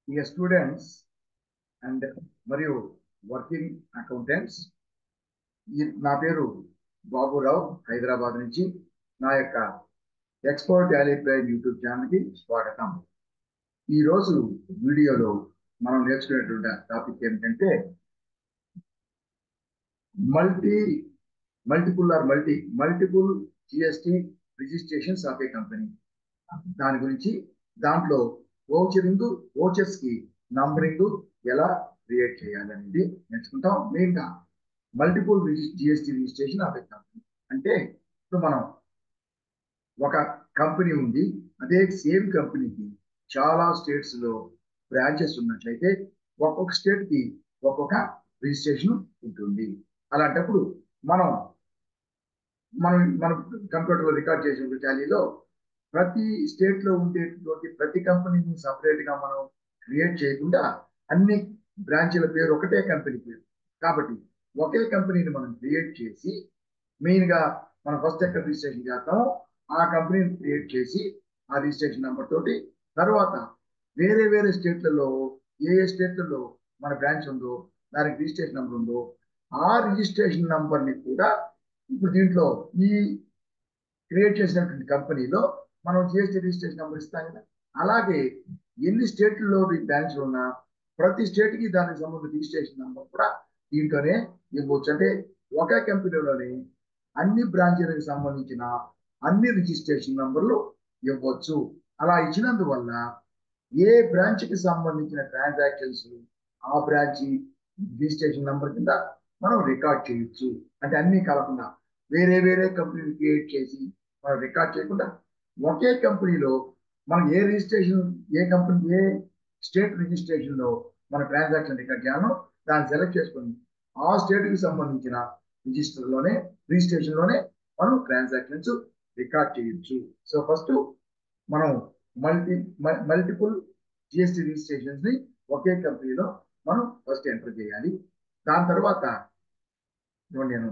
ఇక students and మరియు working accountants నా పేరు బాబురావు హైదరాబాద్ నుంచి నా యొక్క ఎక్స్పోర్ట్ టాలీ ప్రైమ్ యూట్యూబ్ ఛానల్కి స్వాగతం ఈరోజు వీడియోలో మనం నేర్చుకునేటువంటి టాపిక్ ఏమిటంటే multi multiple or multi multiple GST registrations of a company దాని గురించి దాంట్లో ఓచరింగ్ ఓచర్స్ కి నంబరింగ్ ఎలా క్రియేట్ చేయాలనేది నేర్చుకుంటాం మెయిన్గా multiple GST registration of a company అంటే ఇప్పుడు మనం ఒక కంపెనీ ఉంది అదే సేమ్ కంపెనీకి చాలా స్టేట్స్ లో బ్రాంచెస్ ఉన్నట్లయితే ఒక్కొక్క స్టేట్ కి ఒక్కొక్క రిజిస్ట్రేషన్ ఉంటుంది అలాంటప్పుడు మనం మనం మనం కంప్యూటర్లో రికార్డ్ చేసిన టాలీలో ప్రతి స్టేట్ లో ఉండేటువంటి ప్రతి కంపెనీని సపరేట్ గా మనం క్రియేట్ చేయకుండా అన్ని బ్రాంచ్ల పేరు ఒకటే కంపెనీ పేరు కాబట్టి ఒకే కంపెనీని మనం క్రియేట్ చేసి మెయిన్ గా మనం ఫస్ట్ ఎక్కడ రిజిస్ట్రేషన్ చేస్తామో ఆ కంపెనీని క్రియేట్ చేసి ఆ రిజిస్ట్రేషన్ నెంబర్ తోటి తర్వాత వేరే వేరే స్టేట్లలో ఏ ఏ స్టేట్లలో మన బ్రాంచ్ ఉందో దానికి రిజిస్ట్రేషన్ నెంబర్ ఉందో ఆ రిజిస్ట్రేషన్ నంబర్ని కూడా ఇప్పుడు దీంట్లో ఈ క్రియేట్ చేసినటువంటి కంపెనీలో మనం జిఎస్టీ రిజిస్ట్రేషన్ నెంబర్ ఇస్తాం కదా అలాగే ఎన్ని స్టేట్లలో బ్రాంచ్లు ఉన్నా ప్రతి స్టేట్కి దానికి సంబంధించిన రిజిస్ట్రేషన్ నెంబర్ కూడా దీంట్లోనే ఇవ్వచ్చు అంటే ఒకే కంపెనీలోనే అన్ని బ్రాంచీలకు సంబంధించిన అన్ని రిజిస్ట్రేషన్ నంబర్లు ఇవ్వచ్చు అలా ఇచ్చినందువల్ల ఏ బ్రాంచ్కి సంబంధించిన ట్రాన్సాక్షన్స్ ఆ బ్రాంచ్ రిజిస్ట్రేషన్ నంబర్ కింద మనం రికార్డ్ చేయొచ్చు అంటే అన్ని కలపకుండా వేరే వేరే కంపెనీలు క్రియేట్ చేసి మనం రికార్డ్ చేయకుండా ఒకే కంపెనీలో మనం a registration a company a state registration లో మన ట్రాన్సాక్షన్ రికార్డ్ చేయాలో దాన్ని సెలెక్ట్ చేసుకొని ఆ స్టేట్కి సంబంధించిన రిజిస్టర్ లోనే రిజిస్ట్రేషన్ లోనే మనం ట్రాన్సాక్షన్స్ రికార్డ్ చేయొచ్చు సో ఫస్ట్ మనం మల్టీ మల్టిపుల్ జిఎస్టి రిజిస్ట్రేషన్స్ ని ఒకే కంపెనీలో మనం ఫస్ట్ ఎంటర్ చేయాలి దాని తర్వాత నేను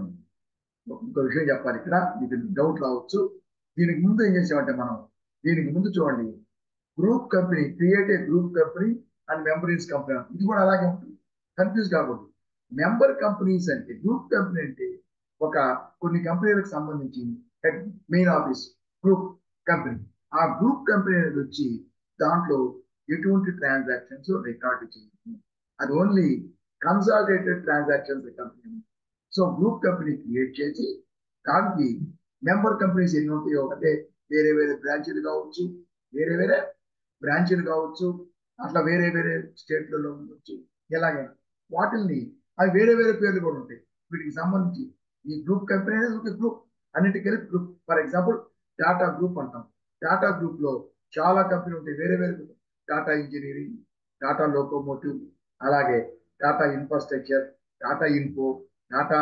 ఇంకో విషయం చెప్పాలి ఇక్కడ మీకు డౌట్ రావచ్చు దీనికి ముందు ఏం చేసామంటే మనం దీనికి ముందు చూడండి group company create a group company and members company ఇది కూడా అలాగే ఉంటుంది కన్ఫ్యూజ్ కాకూడదు మెంబర్ కంపెనీస్ అంటే గ్రూప్ కంపెనీ అంటే ఒక కొన్ని కంపెనీలకు సంబంధించి మెయిన్ ఆఫీస్ గ్రూప్ కంపెనీ ఆ గ్రూప్ కంపెనీ అనేది వచ్చి దాంట్లో ఎటువంటి ట్రాన్సాక్షన్స్ రికార్డు చేయండి అది only consolidated transactions company so group company create చేసి దానికి మెంబర్ కంపెనీస్ ఎన్ని ఉంటాయో ఒకటే వేరే వేరే బ్రాంచీలు కావచ్చు వేరే వేరే బ్రాంచీలు కావచ్చు అట్లా వేరే వేరే స్టేట్లలో ఉండొచ్చు ఇలాగే వాటిల్ని అవి వేరే వేరే పేర్లు కూడా ఉంటాయి వీటికి సంబంధించి ఈ గ్రూప్ కంపెనీ అనేది ఒక గ్రూప్ అన్నిటి కలిపి group for example Tata group అంటాం టాటా గ్రూప్ లో చాలా కంపెనీ ఉంటాయి వేరే వేరే టాటా ఇంజనీరింగ్ టాటా లోకోమోటివ్ అలాగే Tata infrastructure Tata info Tata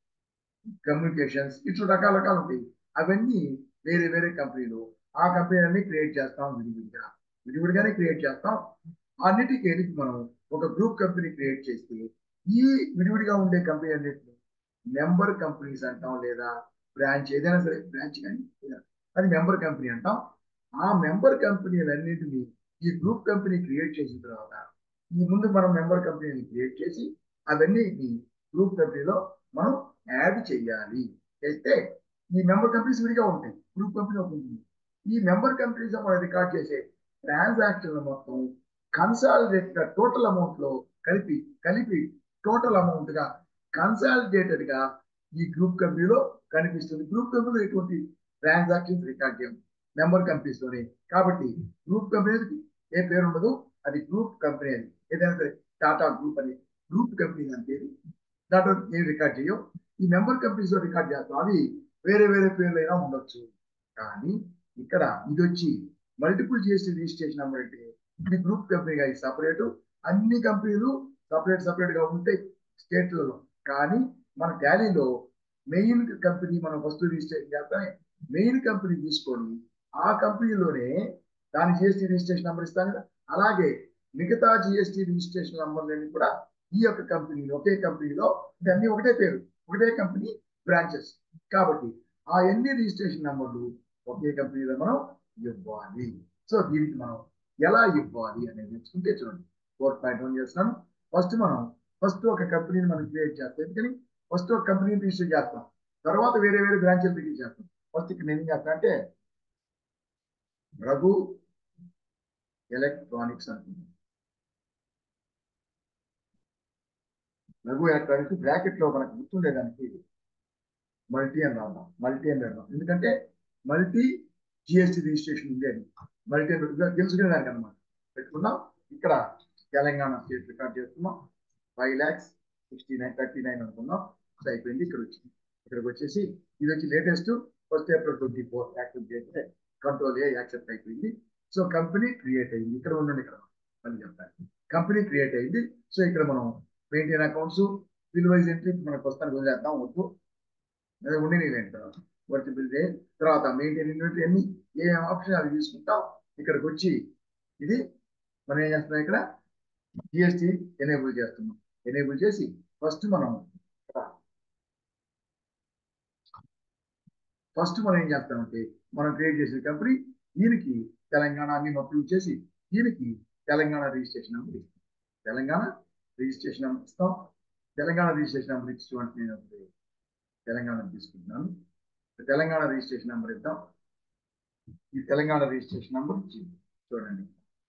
communications ఇట్లా రకాల రకాలు ఉంటాయి అవన్నీ వేరే వేరే కంపెనీలు ఆ కంపెనీలన్నీ క్రియేట్ చేస్తాం విడివిడిగా విడివిడిగానే క్రియేట్ చేస్తాం అన్నిటికీ ఎదిగి మనం ఒక గ్రూప్ కంపెనీ క్రియేట్ చేస్తే ఈ విడివిడిగా ఉండే కంపెనీ అన్నింటిని మెంబర్ కంపెనీస్ అంటాం లేదా బ్రాంచ్ ఏదైనా సరే బ్రాంచ్ కానీ అది మెంబర్ కంపెనీ అంటాం ఆ మెంబర్ కంపెనీలన్నింటినీ ఈ గ్రూప్ కంపెనీ క్రియేట్ చేసిన తర్వాత ఈ ముందు మనం మెంబర్ కంపెనీని క్రియేట్ చేసి అవన్నీ గ్రూప్ కంపెనీలో మనం యాడ్ చేయాలి చేస్తే ఈ మెంబర్ కంపెనీస్ విడిగా ఉంటాయి గ్రూప్ కంపెనీ ఉంటుంది ఈ మెంబర్ కంపెనీస్ మనం రికార్డ్ చేసే ట్రాన్సాక్షన్ మొత్తం కన్సాలిడేట్ గా టోటల్ అమౌంట్ లో కలిపి కలిపి టోటల్ అమౌంట్ గా కన్సాలిడేటెడ్ గా ఈ గ్రూప్ కంపెనీలో కనిపిస్తుంది గ్రూప్ కంపెనీలో ఎటువంటి ట్రాన్సాక్షన్స్ రికార్డ్ చేయం మెంబర్ కంపెనీస్ లోనే కాబట్టి గ్రూప్ కంపెనీ ఏ పేరు ఉండదు అది గ్రూప్ కంపెనీ అది ఏదైనా సరే టాటా గ్రూప్ అని గ్రూప్ కంపెనీ అని పేరు దాంట్లో ఏం రికార్డ్ చేయం ఈ మెంబర్ కంపెనీస్ లో రికార్డ్ చేస్తాం అవి వేరే వేరే పేర్లైనా ఉండొచ్చు కానీ ఇక్కడ ఇది వచ్చి మల్టిపుల్ జిఎస్టీ రిజిస్ట్రేషన్ నెంబర్ అంటే ఇది గ్రూప్ కంపెనీగా ఇది సపరేట్ అన్ని కంపెనీలు సపరేట్ సపరేట్ గా ఉంటాయి స్టేట్లలో కానీ మన టాలీలో మెయిన్ కంపెనీ మనం ఫస్ట్ రిజిస్ట్రేషన్ చేస్తాం మెయిన్ కంపెనీ తీసుకొని ఆ కంపెనీలోనే దాని జిఎస్టీ రిజిస్ట్రేషన్ నెంబర్ ఇస్తాం కదా అలాగే మిగతా జిఎస్టీ రిజిస్ట్రేషన్ నెంబర్లని కూడా ఈ యొక్క కంపెనీలో ఒకే కంపెనీలో ఇవన్నీ ఒకటే పేరు ఒకటే కంపెనీ బ్రాంచెస్ కాబట్టి ఆ ఎన్ని రిజిస్ట్రేషన్ నెంబర్లు ఒకే కంపెనీలో మనం ఇవ్వాలి సో దీనికి మనం ఎలా ఇవ్వాలి అనేది నేర్చుకుంటే చూడండి ఫోర్ పాయింట్ వన్ చేస్తున్నాను ఫస్ట్ మనం ఫస్ట్ ఒక కంపెనీని మనం క్రియేట్ చేస్తాం ఎందుకని ఫస్ట్ ఒక కంపెనీని రిజిస్టర్ చేస్తాం తర్వాత వేరే వేరే బ్రాంచ్లు రిజిస్టర్ చేస్తాం ఫస్ట్ ఇక్కడ నేను ఏం చేస్తాను అంటే రఘు ఎలక్ట్రానిక్స్ అనుకుంటాం రఘు ఎలక్ట్రానిక్స్ బ్రాకెట్ లో మనకు గుర్తుండేదానికి మల్టీ అని రాద్దాం మల్టీ అని రాద్దాం ఎందుకంటే మల్టీ జిఎస్టి రిజిస్ట్రేషన్ ఉంది అని మల్టీ అని పెట్టుకున్నా తెలుసుకునే దానికి అనమాట పెట్టుకున్నాం ఇక్కడ తెలంగాణ స్టేట్ రికార్డ్ చేస్తున్నాం five lakhs sixty nine thirty nine అనుకున్నాం అది అయిపోయింది ఇక్కడ వచ్చింది ఇక్కడికి వచ్చేసి ఇది వచ్చి latest first April twenty four accept చేస్తే కంట్రోల్ ఏ యాక్సెప్ట్ అయిపోయింది సో కంపెనీ క్రియేట్ అయింది ఇక్కడ ఉండండి ఇక్కడ మళ్ళీ చెప్తాను కంపెనీ క్రియేట్ అయింది సో ఇక్కడ మనం maintain accounts bill wise entry మనకు వస్తాను వదిలేద్దాం వద్దు అదే ఉండి నీళ్ళండి తర్వాత వర్క్ బిల్ డే తర్వాత మెయింటైన్ ఇన్వెంటరీ అన్ని ఏ ఆప్షన్ అది తీసుకుంటాం ఇక్కడికి వచ్చి ఇది మనం ఏం చేస్తున్నాం ఇక్కడ జిఎస్టి ఎనేబుల్ చేస్తున్నాం ఎనేబుల్ చేసి ఫస్ట్ మనం ఫస్ట్ మనం ఏం చేస్తామంటే మనం క్రియేట్ చేసిన కంపెనీ దీనికి తెలంగాణ అన్ని అప్రూవ్ చేసి దీనికి తెలంగాణ రిజిస్ట్రేషన్ నెంబర్ ఇస్తాం తెలంగాణ రిజిస్ట్రేషన్ నెంబర్ ఇస్తాం తెలంగాణ రిజిస్ట్రేషన్ నెంబర్ ఇచ్చినటువంటి నేను తెలంగాణ తీసుకుంటున్నాను తెలంగాణ రిజిస్ట్రేషన్ నెంబర్ ఇద్దాం ఈ తెలంగాణ రిజిస్ట్రేషన్ నెంబర్ ఇచ్చింది చూడండి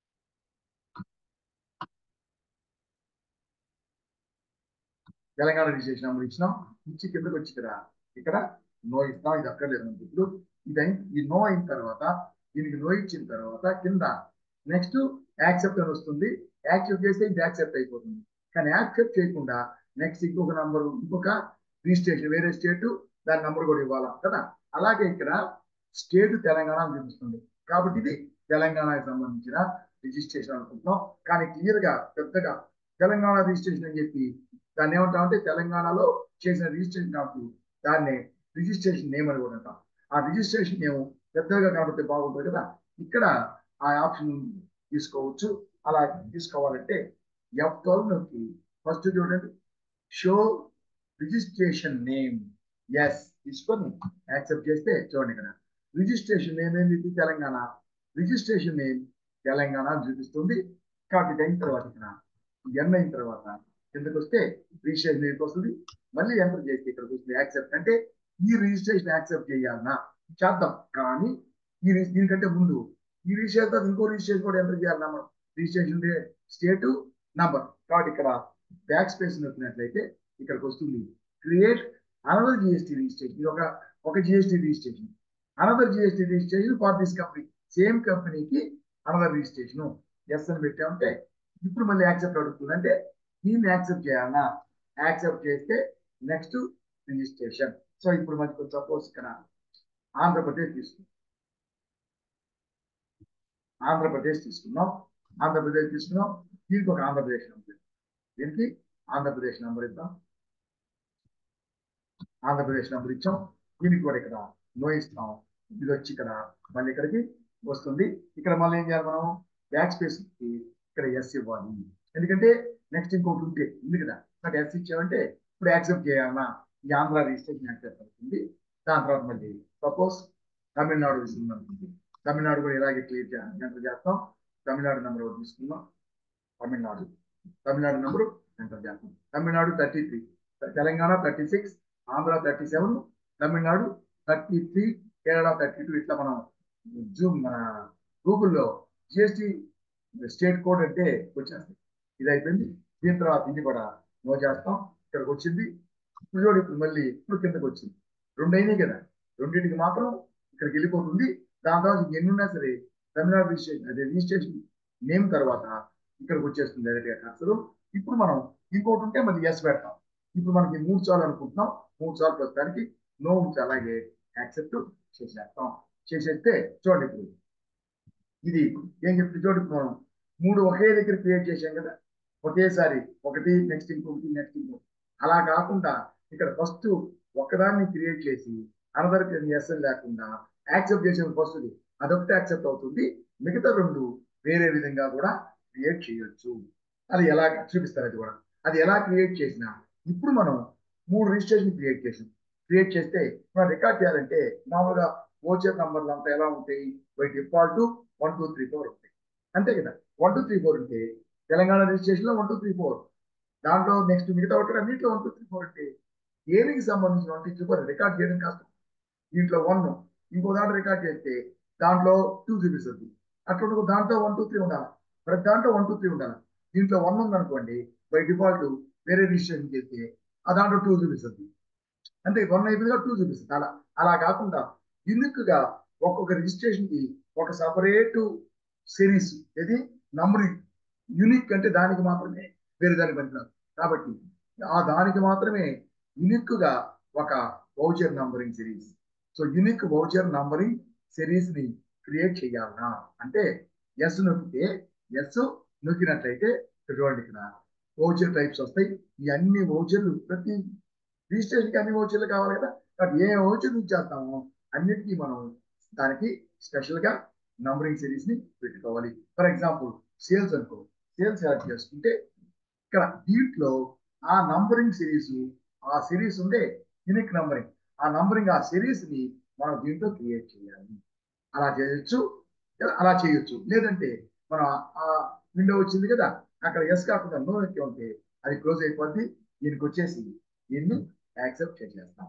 తెలంగాణ రిజిస్ట్రేషన్ నెంబర్ ఇచ్చినాం ఇచ్చి కిందకి వచ్చి ఇక్కడ ఇక్కడ నో ఇస్తాం ఇది అక్కర్లేదు మనకి ఇప్పుడు ఇది ఈ నో అయిన తర్వాత దీనికి నో ఇచ్చిన తర్వాత కింద నెక్స్ట్ యాక్సెప్ట్ అని వస్తుంది యాక్సెప్ట్ చేస్తే ఇది యాక్సెప్ట్ అయిపోతుంది కానీ యాక్సెప్ట్ చేయకుండా నెక్స్ట్ ఇంకొక నంబర్ ఇంకొక రిజిస్ట్రేషన్ వేరే స్టేట్ దాని నంబర్ కూడా ఇవ్వాలా కదా అలాగే ఇక్కడ స్టేట్ తెలంగాణ అని చూపిస్తుంది కాబట్టి ఇది తెలంగాణకి సంబంధించిన రిజిస్ట్రేషన్ అనుకుంటున్నాం కానీ క్లియర్ గా పెద్దగా తెలంగాణ రిజిస్ట్రేషన్ అని చెప్పి దాన్ని ఏమంటామంటే తెలంగాణలో చేసిన రిజిస్ట్రేషన్ కాబట్టి దాన్ని రిజిస్ట్రేషన్ నేమ్ అని కూడా అంటాం ఆ రిజిస్ట్రేషన్ నేమ్ పెద్దగా కనబడితే బాగుంటుంది కదా ఇక్కడ ఆ ఆప్షన్ తీసుకోవచ్చు అలా తీసుకోవాలంటే ఎఫ్ ట్వెల్వ్ నొక్కి ఫస్ట్ చూడండి షో రిజిస్ట్రేషన్ నేమ్ ఎస్ తీసుకొని యాక్సెప్ట్ చేస్తే చూడండి ఇక్కడ రిజిస్ట్రేషన్ నేమ్ ఏంటి తెలంగాణ రిజిస్ట్రేషన్ నేమ్ తెలంగాణ చూపిస్తుంది కాబట్టి ఇది అయిన తర్వాత ఇక్కడ ఎన్ అయిన తర్వాత కిందకి వస్తే రిజిస్ట్రేషన్ నేమ్కి వస్తుంది మళ్ళీ ఎంటర్ చేస్తే ఇక్కడికి వస్తుంది యాక్సెప్ట్ అంటే ఈ రిజిస్ట్రేషన్ యాక్సెప్ట్ చేయాలన్నా చేద్దాం కానీ ఈ దీనికంటే ముందు ఈ రిజిస్ట్రేషన్ ఇంకో రిజిస్ట్రేషన్ కూడా ఎంటర్ చేయాలన్నా మనం రిజిస్ట్రేషన్ స్టేట్ నంబర్ కాబట్టి ఇక్కడ బ్యాక్ స్పేస్ నొక్కినట్లయితే ఇక్కడికి వస్తుంది క్రియేట్ అనదర్ జిఎస్టీ రిజిస్ట్రేషన్ ఇది ఒక ఒక GST registration another GST registration for this company same కంపెనీకి అనదర్ రిజిస్ట్రేషన్ ఎస్ అని పెట్టామంటే ఇప్పుడు మళ్ళీ యాక్సెప్ట్ అడుగుతుంది అంటే దీన్ని యాక్సెప్ట్ చేయాలన్నా యాక్సెప్ట్ చేస్తే నెక్స్ట్ రిజిస్ట్రేషన్ సో ఇప్పుడు మనకు సపోజ్ ఇక్కడ ఆంధ్రప్రదేశ్ తీసుకున్నాం ఆంధ్రప్రదేశ్ తీసుకున్నాం ఆంధ్రప్రదేశ్ తీసుకున్నాం దీనికి ఒక ఆంధ్రప్రదేశ్ నెంబర్ దీనికి ఆంధ్రప్రదేశ్ నెంబర్ ఇద్దాం ఆంధ్రప్రదేశ్ నెంబర్ ఇచ్చాం దీనికి కూడా ఇక్కడ నో ఇస్తాం ఇది వచ్చి ఇక్కడ మళ్ళీ ఇక్కడికి వస్తుంది ఇక్కడ మళ్ళీ ఏం చేయాలి మనం బ్యాక్ స్పేస్ ఇక్కడ ఎస్ ఇవ్వాలి ఎందుకంటే నెక్స్ట్ ఇంకోటి ఉంటే ఉంది కదా అక్కడ ఎస్ ఇచ్చామంటే ఇప్పుడు యాక్సెప్ట్ చేయాలన్నా ఈ ఆంధ్ర రిజిస్ట్రేషన్ యాక్సెప్ట్ అవుతుంది దాని తర్వాత మళ్ళీ సపోజ్ తమిళనాడు తీసుకుందాం తమిళనాడు కూడా ఇలాగే క్లియర్ ఎంటర్ చేస్తాం తమిళనాడు నెంబర్ ఒకటి తీసుకుందాం తమిళనాడు తమిళనాడు నెంబరు ఎంటర్ చేస్తాం Tamil Nadu thirty three Telangana thirty six Andhra thirty seven Tamil Nadu thirty three Kerala thirty two ఇట్లా మనం జూమ్ మన గూగుల్లో జిఎస్టి స్టేట్ కోడ్ అంటే వచ్చేస్తాయి ఇది అయిపోయింది దీని తర్వాత ఇది కూడా నో చేస్తాం ఇక్కడికి వచ్చింది ఇప్పుడు చూడు ఇప్పుడు మళ్ళీ ఇప్పుడు కిందకి వచ్చింది రెండు అయినాయి కదా రెండింటికి మాత్రం ఇక్కడికి వెళ్ళిపోతుంది దాని తర్వాత ఎన్ని ఉన్నా సరే తమిళనాడు రిజిస్ట్రేషన్ అదే రిజిస్ట్రేషన్ నేమ్ తర్వాత ఇక్కడికి వచ్చేస్తుంది డైరెక్ట్గా కర్సరు ఇప్పుడు మనం ఇంకోటి ఉంటే మళ్ళీ ఎస్ పెడతాం ఇప్పుడు మనకి మూడు సార్లు అనుకుంటున్నాం మూడు సార్లు ప్రస్తుతానికి నో ఉంచి అలాగే యాక్సెప్ట్ చేసేస్తాం చేసేస్తే చూడండి ఇప్పుడు ఇది ఏం చెప్తుంది చూడండి మనం మూడు ఒకే దగ్గర క్రియేట్ చేసాం కదా ఒకేసారి ఒకటి నెక్స్ట్ ఇంకొకటి నెక్స్ట్ ఇంకొకటి అలా కాకుండా ఇక్కడ ఫస్ట్ ఒకదాన్ని క్రియేట్ చేసి అనదర్ ఎస్ఎల్ లేకుండా యాక్సెప్ట్ చేసిన ఫస్ట్ అదొకటి యాక్సెప్ట్ అవుతుంది మిగతా రెండు వేరే విధంగా కూడా క్రియేట్ చేయొచ్చు అది ఎలా చూపిస్తారు అది కూడా అది ఎలా క్రియేట్ చేసినా ఇప్పుడు మనం మూడు రిజిస్ట్రేషన్ క్రియేట్ చేసాం క్రియేట్ చేస్తే మనం రికార్డ్ చేయాలంటే మామూలుగా ఓచర్ నంబర్లు అంతా ఎలా ఉంటాయి by default one two three four ఉంటాయి అంతే కదా వన్ టూ త్రీ ఫోర్ ఉంటే తెలంగాణ రిజిస్ట్రేషన్ లో వన్ టూ త్రీ ఫోర్ దాంట్లో నెక్స్ట్ మిగతా ఒకటి అన్నింటిలో వన్ టూ త్రీ ఫోర్ అంటే దేనికి సంబంధించిన one two three four record చేయడం కష్టం దీంట్లో వన్ ఇంకో దాంట్లో రికార్డ్ చేస్తే దాంట్లో టూ చూపిస్తుంది అట్లా ఉండకు దాంట్లో వన్ టూ త్రీ ఉండాలి ప్రతి దాంట్లో వన్ టూ త్రీ ఉండాలి దీంట్లో వన్ ఉందనుకోండి బై డిఫాల్ట్ వేరే రిజిస్ట్రేషన్ చేస్తే ఆ దాంట్లో టూ చూపిస్తుంది అంటే వన్ అయిపోయిందిగా టూ చూపిస్తుంది అలా అలా కాకుండా యూనిక్ గా ఒక్కొక్క రిజిస్ట్రేషన్ కి ఒక సపరేట్ సిరీస్ ఇది నంబరింగ్ యూనిక్ అంటే దానికి మాత్రమే వేరే దానికి పనికిరాదు కాబట్టి ఆ దానికి మాత్రమే యూనిక్ గా ఒక voucher numbering series so unique voucher numbering series ని క్రియేట్ చేయాలనా అంటే ఎస్ నొక్కితే ఎస్ నొక్కినట్లయితే చూడండి ఇక్కడ వౌచర్ టైప్స్ వస్తాయి ఈ అన్ని వౌచర్లు ప్రతి రిజిస్ట్రేషన్కి అన్ని వౌచర్లు కావాలి కదా కాబట్టి ఏ వౌచర్ ఇచ్చేస్తామో అన్నిటికీ మనం దానికి స్పెషల్ గా నంబరింగ్ సిరీస్ ని పెట్టుకోవాలి ఫర్ ఎగ్జాంపుల్ సేల్స్ అనుకో సేల్స్ యాడ్ చేసుకుంటే ఇక్కడ దీంట్లో ఆ నంబరింగ్ సిరీస్ ఆ సిరీస్ ఉండే యూనిక్ నంబరింగ్ ఆ నంబరింగ్ ఆ సిరీస్ ని మనం దీంట్లో క్రియేట్ చేయాలి అలా చేయొచ్చు అలా చేయొచ్చు లేదంటే మనం ఆ విండో వచ్చింది కదా అక్కడ ఎస్ కాకుండా నో ఎక్కి ఉంటే అది క్లోజ్ అయిపోద్ది దీనికి వచ్చేసి దీన్ని యాక్సెప్ట్ చేసేస్తాం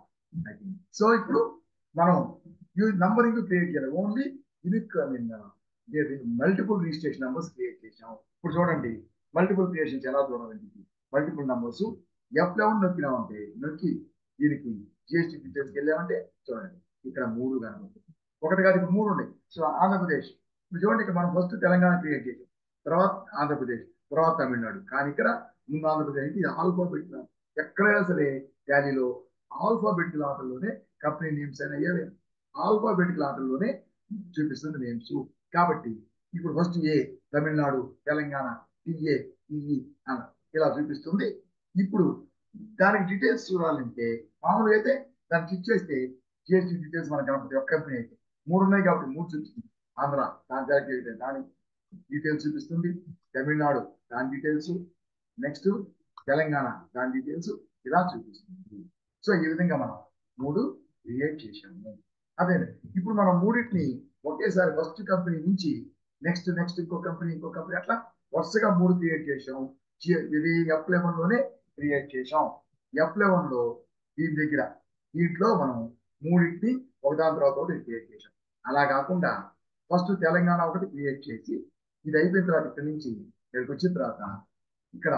సో ఇప్పుడు మనం నంబరింగ్ క్రియేట్ చేయాలి only unique I mean multiple registration numbers create చేసాం ఇప్పుడు చూడండి మల్టిపుల్ క్రియేషన్స్ ఎలా చూడాలండి మల్టిపుల్ నెంబర్స్ ఎఫ్ లెవెన్ నొక్కినామంటే నొక్కి దీనికి జిఎస్టీ డీటెయిల్స్కి వెళ్ళామంటే చూడండి ఇక్కడ మూడు కనుక ఒకటి కాదు ఇక్కడ మూడు ఉన్నాయి సో ఆంధ్రప్రదేశ్ ఇప్పుడు చూడండి ఇక్కడ మనం ఫస్ట్ తెలంగాణ క్రియేట్ చేసాం తర్వాత ఆంధ్రప్రదేశ్ తర్వాత తమిళనాడు కానీ ఇక్కడ ముందు ఆంధ్రప్రదేశ్ ఇది ఆల్ఫాబెట్ ఎక్కడైనా సరే ర్యాలీలో ఆల్ఫాబెటికల్ ఆటల్లోనే కంపెనీ నేమ్స్ అయినా ఏవే ఆల్ఫాబెటికల్ ఆటల్లోనే చూపిస్తుంది నేమ్స్ కాబట్టి ఇప్పుడు first A Tamil Nadu Telangana TA TE అని ఇలా చూపిస్తుంది ఇప్పుడు దానికి డీటెయిల్స్ చూడాలంటే మామూలుగా అయితే దాన్ని క్లిక్ చేస్తే జిఎస్టీ డీటెయిల్స్ మనకు కనపడుతుంది ఒక కంపెనీ అయితే మూడు ఉన్నాయి కాబట్టి మూడు చూపిస్తుంది ఆంధ్ర దాని సెలెక్ట్ అయితే దాని డీటెయిల్స్ చూపిస్తుంది తమిళనాడు దాని డీటెయిల్స్ నెక్స్ట్ తెలంగాణ దాని డీటెయిల్స్ ఇలా చూపిస్తుంది సో ఈ విధంగా మనం మూడు క్రియేట్ చేశాము అదే ఇప్పుడు మనం మూడింటిని ఒకేసారి ఫస్ట్ కంపెనీ నుంచి నెక్స్ట్ నెక్స్ట్ ఇంకో కంపెనీ ఇంకో కంపెనీ అట్లా వరుసగా మూడు క్రియేట్ చేసాం ఇది ఎఫ్ లెవెన్ లోనే క్రియేట్ చేసాం ఎఫ్ లెవెన్ లో దీని దగ్గర దీంట్లో మనం మూడింటిని ఒకదాని తర్వాత ఒకటి క్రియేట్ చేసాం అలా కాకుండా ఫస్ట్ తెలంగాణ ఒకటి క్రియేట్ చేసి ఇది అయిపోయిన తర్వాత ఇక్కడ నుంచి ఇక్కడికి వచ్చిన తర్వాత ఇక్కడ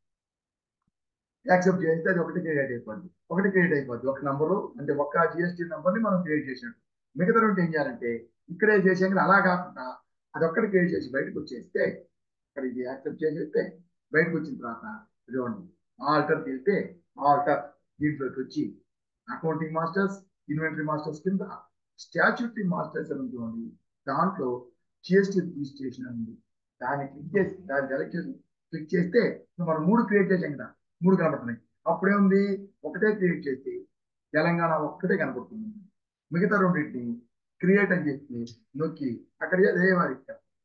యాక్సెప్ట్ చేస్తే అది ఒకటి క్రియేట్ అయిపోద్ది ఒకటి క్రియేట్ అయిపోద్ది ఒక నంబరు అంటే ఒక్క జిఎస్టీ నంబర్ని మనం క్రియేట్ చేసినట్టు మిగతా రెండు ఏం చేయాలంటే ఇక్కడే చేసాం అలా కాకుండా అది ఒక్కటి క్రియేట్ చేసి బయటకు వచ్చేస్తే ఇక్కడ ఇది యాక్సెప్ట్ చేసేస్తే బయటకు వచ్చిన తర్వాత చూడండి ఆల్టర్కి వెళ్తే ఆల్టర్ దీంట్లోకి వచ్చి అకౌంటింగ్ మాస్టర్స్ ఇన్వెంటరీ మాస్టర్స్ కింద స్టాచ్యూటరీ మాస్టర్స్ అని ఉంటుంది దాంట్లో జిఎస్టీ రిజిస్ట్రేషన్ ఉంది దాన్ని క్లిక్ చేసి దాన్ని సెలెక్ట్ చేసి క్లిక్ చేస్తే మనం మూడు క్రియేట్ చేసాం కదా మూడు కనపడుతున్నాయి అప్పుడేముంది ఒకటే క్రియేట్ చేస్తే తెలంగాణ ఒక్కటే కనపడుతుంది మిగతా రెండింటిని క్రియేట్ అని చెప్పి నొక్కి అక్కడ అదే మరి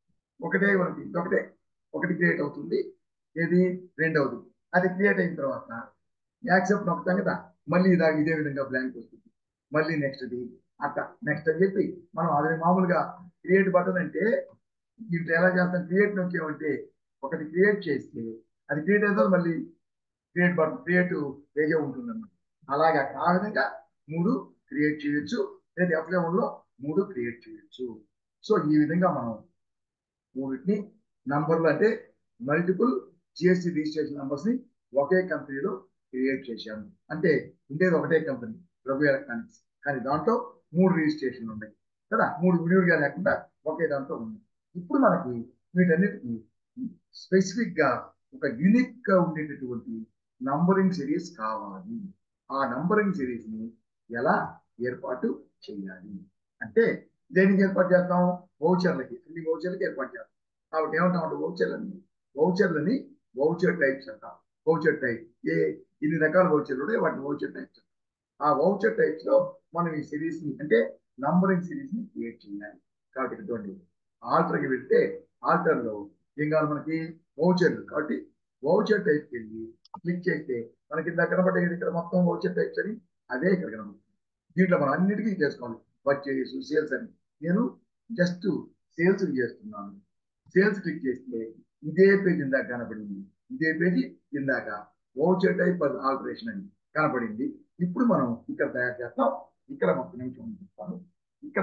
ఒకటే మనకి ఒకటే ఒకటి క్రియేట్ అవుతుంది ఏది రెండవది అది క్రియేట్ అయిన తర్వాత యాక్సెప్ట్ నొక్కుతాం కదా మళ్ళీ ఇదా ఇదే విధంగా బ్లాంక్ వస్తుంది మళ్ళీ నెక్స్ట్ది అట్లా నెక్స్ట్ అని చెప్పి మనం అది మామూలుగా క్రియేట్ బటన్ అంటే దీంట్లో ఎలా చేస్తాం క్రియేట్ నొక్కామంటే ఒకటి క్రియేట్ చేస్తే అది క్రియేట్ అయితే మళ్ళీ క్రియేట్ బటన్ క్రియేట్ పేజే ఉంటుంది అన్నమాట అలాగే ఆ విధంగా మూడు క్రియేట్ చేయొచ్చు లేదా ఎఫ్ లెవెల్లో మూడు క్రియేట్ చేయొచ్చు సో ఈ విధంగా మనం మూడింటిని నంబర్లు అంటే మల్టిపుల్ జిఎస్టీ రిజిస్ట్రేషన్ నంబర్స్ ని ఒకే కంపెనీలో క్రియేట్ చేశాము అంటే ఉండేది ఒకటే కంపెనీ రఘు ఎలక్ట్రానిక్స్ కానీ దాంట్లో మూడు రిజిస్ట్రేషన్లు ఉన్నాయి కదా మూడు విడివిడిగా లేకుండా ఒకే దాంట్లో ఉన్నాయి ఇప్పుడు మనకి వీటన్నిటికీ స్పెసిఫిక్ గా ఒక యూనిక్ గా ఉండేటటువంటి నంబరింగ్ సిరీస్ కావాలి ఆ నంబరింగ్ సిరీస్ ని ఎలా ఏర్పాటు చేయాలి అంటే దేనికి ఏర్పాటు చేస్తాం వౌచర్లకి అన్ని వౌచర్లకి ఏర్పాటు చేస్తాం కాబట్టి ఏమంటాం అంటే వౌచర్లని వౌచర్లని వౌచర్ టైప్స్ అంటాం వౌచర్ టైప్ ఏ ఇన్ని రకాల వౌచర్లు ఉన్నాయి వాటిని వౌచర్ టైప్స్ ఆ వౌచర్ టైప్స్ లో మనం ఈ సిరీస్ ని అంటే నంబరింగ్ సిరీస్ ని క్రియేట్ చేయాలి కాబట్టి ఇటువంటి ఆల్టర్కి వెళ్తే ఆల్టర్ లో ఏం కావాలి మనకి వౌచర్లు కాబట్టి వౌచర్ టైప్కి వెళ్ళి క్లిక్ చేస్తే మనకి ఇందాక కనబడ్డ ఇక్కడ మొత్తం వౌచర్ టైప్స్ అని అదే ఇక్కడ కనబడుతుంది దీంట్లో మనం అన్నిటికీ చేసుకోవాలి పర్చేస్ సేల్స్ అని నేను జస్ట్ సేల్స్ చేస్తున్నాను సేల్స్ క్లిక్ చేస్తే ఇదే పేజ్ ఇందాక కనపడింది ఇదే పేజీ ఇందాక ఓచర్ టైప్ ఆల్టరేషన్ అని కనపడింది ఇప్పుడు మనం ఇక్కడ తయారు చేస్తాం ఇక్కడ ఒక నిమిషం చెప్తాను ఇక్కడ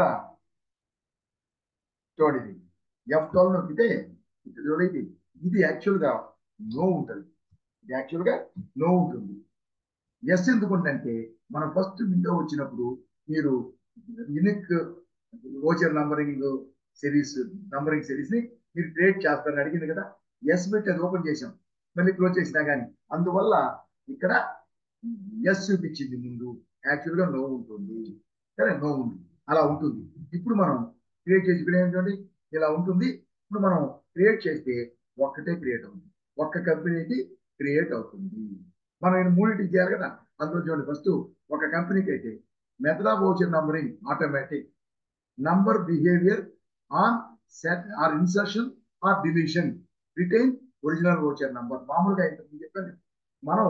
చూడండి ఎఫ్ ట్వెల్వ్ నొక్కితే ఇక్కడ చూడండి ఇది యాక్చువల్గా నో ఉంటుంది ఇది యాక్చువల్గా నో ఉంటుంది ఎస్ ఎందుకుంటే మనం ఫస్ట్ విండో వచ్చినప్పుడు మీరు unique voucher numbering series numbering series ని మీరు క్రియేట్ చేస్తారని అడిగింది కదా ఎస్ పెట్టి అది ఓపెన్ చేసాం మళ్ళీ క్లోజ్ చేసినా కానీ అందువల్ల ఇక్కడ ఎస్ చూపించింది ముందు యాక్చువల్ గా నో ఉంటుంది సరే నో ఉంది అలా ఉంటుంది ఇప్పుడు మనం క్రియేట్ చేసి ఇక్కడ ఏంటంటే ఇలా ఉంటుంది ఇప్పుడు మనం క్రియేట్ చేస్తే ఒక్కటే క్రియేట్ అవుతుంది ఒక్క కంపెనీకి క్రియేట్ అవుతుంది మనం ఈ మూడింటికి చేయాలి కదా అందులో చూడండి ఫస్ట్ ఒక కంపెనీకి అయితే method of voucher numbering automatic number behaviour on set or insertion or deletion retain original voucher number మామూలుగా ఇంతకు చెప్పాను మనం